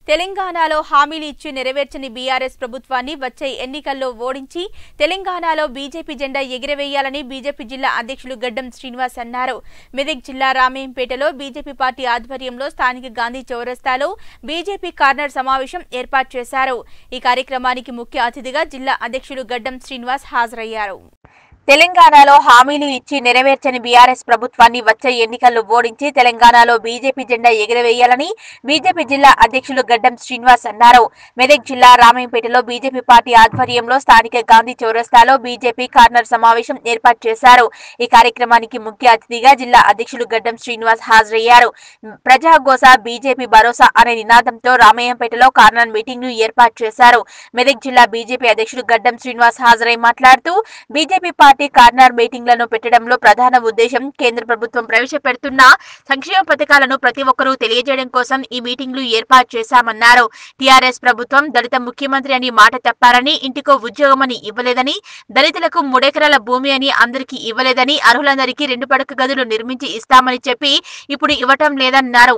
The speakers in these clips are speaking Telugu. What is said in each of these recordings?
తెలంగాణలో హామీలు ఇచ్చి నెరవేర్చని బీఆర్ఎస్ ప్రభుత్వాన్ని వచ్చే ఎన్నికల్లో ఓడించి తెలంగాణలో బీజేపీ జెండా ఎగిరవేయాలని బీజేపీ జిల్లా అధ్యక్షులు గడ్డం శ్రీనివాస్ అన్నారు మెదక్ జిల్లా రామేంపేటలో బీజేపీ పార్టీ ఆధ్వర్యంలో స్థానిక గాంధీ చౌరస్తాలో బీజేపీ కార్నర్ సమావేశం ఏర్పాటు చేశారు ఈ కార్యక్రమానికి ముఖ్య అతిథిగా జిల్లా అధ్యక్షులు గడ్డం శ్రీనివాస్ హాజరయ్యారు తెలంగాణలో హామీలు ఇచ్చి నెరవేర్చని బీఆర్ఎస్ ప్రభుత్వాన్ని వచ్చే ఎన్నికల్లో ఓడించి తెలంగాణలో బీజేపీ జెండా ఎగురవేయాలని బీజేపీ జిల్లా అధ్యక్షులు గడ్డం శ్రీనివాస్ అన్నారు మెదక్ జిల్లా రామేంపేటలో బీజేపీ పార్టీ ఆధ్వర్యంలో స్థానిక గాంధీ చౌరస్తాలో బీజేపీ కార్నర్ సమావేశం ఏర్పాటు చేశారు ఈ కార్యక్రమానికి ముఖ్య అతిథిగా జిల్లా అధ్యక్షులు గడ్డం శ్రీనివాస్ హాజరయ్యారు ప్రజాగోస బీజేపీ భరోసా అనే నినాదంతో రామయ్యంపేటలో కార్నర్ మీటింగ్ ను ఏర్పాటు చేశారు మెదక్ జిల్లా బీజేపీ అధ్యక్షుడు గడ్డం శ్రీనివాస్ హాజరై మాట్లాడుతూ బీజేపీ పార్టీ కార్నర్ మీటింగ్లను పెట్టడంలో ప్రధాన ఉద్దేశం కేంద్ర ప్రభుత్వం ప్రవేశపెడుతున్న సంక్షేమ పథకాలను ప్రతి ఒక్కరూ తెలియజేయడం కోసం ఈ మీటింగ్లు ఏర్పాటు చేశామన్నారు టీఆర్ఎస్ ప్రభుత్వం దళిత ముఖ్యమంత్రి అని మాట తప్పారని ఇంటికో ఉద్యోగమని ఇవ్వలేదని దళితులకు మూడెకరాల భూమి అని అందరికీ ఇవ్వలేదని అర్హులందరికీ రెండు పడక గదులు నిర్మించి ఇస్తామని చెప్పి ఇప్పుడు ఇవ్వటం లేదన్నారు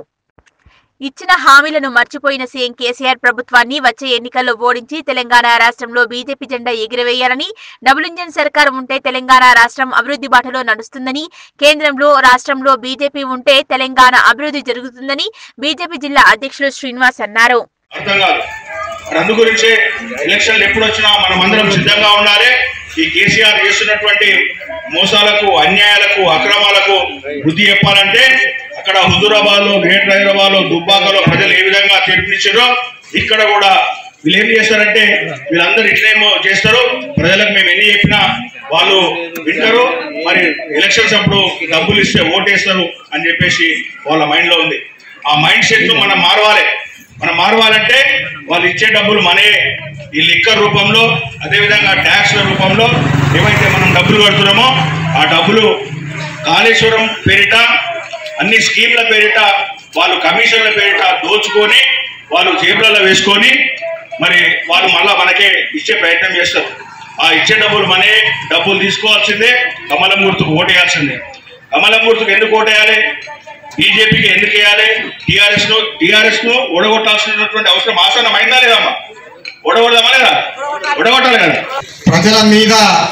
ఇచ్చిన హామీలను మర్చిపోయిన సీఎం కేసీఆర్ ప్రభుత్వాన్ని వచ్చే ఎన్నికల్లో ఓడించి తెలంగాణ రాష్ట్రంలో బీజేపీ జెండా ఎగిరవేయాలని డబుల్ ఇంజన్ సర్కార్ ఉంటే తెలంగాణ రాష్ట్రం అభివృద్ధి బాటలో నడుస్తుందని కేంద్రంలో రాష్ట్రంలో బీజేపీ ఉంటే తెలంగాణ అభివృద్ధి జరుగుతుందని బీజేపీ జిల్లా అధ్యక్షులు శ్రీనివాస్ అన్నారు అర్థం కాదు మరి అందు గురించే ఎలక్షన్లు ఎప్పుడు వచ్చినా మనం అందరం సిద్ధంగా ఉండాలి ఈ కేసీఆర్ చేస్తున్నటువంటి మోసాలకు అన్యాయాలకు అక్రమాలకు బుద్ధి చెప్పాలంటే అక్కడ హుజూరాబాద్ లో గ్రేటర్ హైదరాబాద్ లో దుబ్బాకలో ప్రజలు ఏ విధంగా తీర్పునిచ్చారో ఇక్కడ కూడా వీళ్ళు ఏం చేస్తారంటే వీళ్ళందరూ ఇట్లేమో చేస్తారు ప్రజలకు మేము ఎన్ని చెప్పినా వాళ్ళు వింటారు మరి ఎలక్షన్స్ అప్పుడు డబ్బులు ఇస్తే ఓటేస్తారు అని చెప్పేసి వాళ్ళ మైండ్ లో ఉంది ఆ మైండ్ సెట్ ను మనం మారవాలి మనం మారవాలంటే వాళ్ళు ఇచ్చే డబ్బులు మనే ఈ లిక్కర్ రూపంలో అదేవిధంగా ట్యాక్స్ రూపంలో ఏవైతే మనం డబ్బులు కడుతున్నామో ఆ డబ్బులు కాళేశ్వరం పేరిట అన్ని స్కీమ్ల పేరిట వాళ్ళు కమిషన్ల పేరిట దోచుకొని వాళ్ళు జేబులలో వేసుకొని మరి వాళ్ళు మళ్ళా మనకే ఇచ్చే ప్రయత్నం చేస్తారు ఆ ఇచ్చే డబ్బులు మనే డబ్బులు తీసుకోవాల్సిందే కమలం గుర్తుకు ఓటేయాల్సిందే కమలం గుర్తుకు ఎందుకు ఓటేయాలి బీజేపీకి ఎందుకు వేయాలి టీఆర్ఎస్ ను టీఆర్ఎస్ ను ఓడగొట్టాల్సినటువంటి అవసరం ఆసనం అయిందా లేదమ్మా ఓడగొడదామా లేదా ఓడగొట్టాలి కదా ప్రజల మీద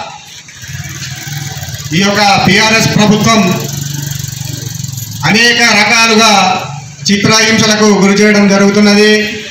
ఈ యొక్క టిఆర్ఎస్ ప్రభుత్వం అనేక రకాలుగా చిత్రహింసలకు గురి చేయడం జరుగుతున్నది